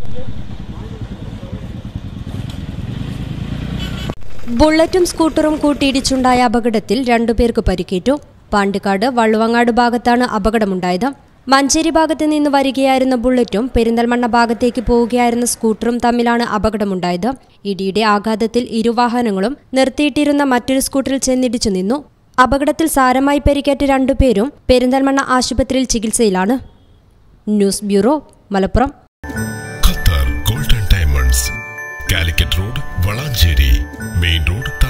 ബുള്ളറ്റും സ്കൂട്ടറും കൂട്ടിയിടിച്ചുണ്ടായ അപകടത്തിൽ രണ്ടുപേർക്ക് പരിക്കേറ്റു പാണ്ടിക്കാട് വള്ളുവങ്ങാട് ഭാഗത്താണ് അപകടമുണ്ടായത് മഞ്ചേരി ഭാഗത്ത് നിന്ന് വരികയായിരുന്ന ബുള്ളറ്റും പെരിന്തൽമണ്ണ ഭാഗത്തേക്ക് പോവുകയായിരുന്ന സ്കൂട്ടറും തമ്മിലാണ് അപകടമുണ്ടായത് ഇടിയുടെ ആഘാതത്തിൽ ഇരുവാഹനങ്ങളും നിർത്തിയിട്ടിരുന്ന മറ്റൊരു സ്കൂട്ടറിൽ ചെന്നിടിച്ചു നിന്നു അപകടത്തിൽ സാരമായി പരിക്കേറ്റ രണ്ടുപേരും പെരിന്തൽമണ്ണ ആശുപത്രിയിൽ ചികിത്സയിലാണ് news bureau Malappuram Qatar golden diamonds Calicut road Valanchery main road